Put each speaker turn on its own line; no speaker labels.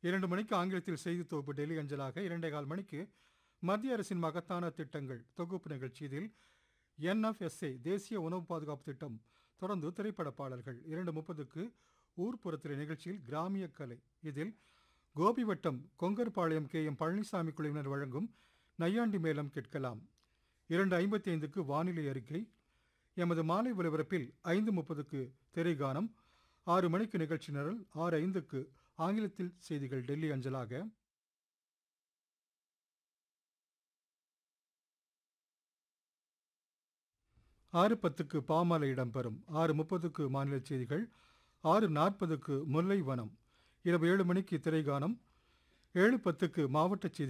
இரண்டு மணிக்கு ஆங்கிலத்தில் செய்தி தொகுப்பு டெல்லி அஞ்சலாக இரண்டே கால் மணிக்கு மத்திய அரசின் மகத்தான திட்டங்கள் தொகுப்பு நிகழ்ச்சி இதில் என்எஃப்எஸ்ஏ தேசிய உணவு பாதுகாப்பு திட்டம் தொடர்ந்து திரைப்பட பாடல்கள் இரண்டு முப்பதுக்கு ஊர்ப்புறத்திரை நிகழ்ச்சியில் கிராமிய கலை இதில் கோபிவட்டம் கொங்கர்பாளையம் கே எம் பழனிசாமி குழுவினர் வழங்கும் நையாண்டி மேளம் கேட்கலாம் இரண்டு ஐம்பத்தி ஐந்துக்கு வானிலை அறிக்கை எமது மாலை ஒலிபரப்பில் ஐந்து முப்பதுக்கு திரைகானம் ஆறு மணிக்கு நிகழ்ச்சி நிரல் ஆறு ஐந்துக்கு ஆங்கிலத்தில் செய்திகள் டெல்லி அஞ்சலாக ஆறு பத்துக்கு பாமாலை இடம்பெறும் ஆறு முப்பதுக்கு மாநில செய்திகள் ஆறு நாற்பதுக்கு முல்லை வனம் இரவு ஏழு மணிக்கு திரைகானம் ஏழு பத்துக்கு மாவட்ட செய்தி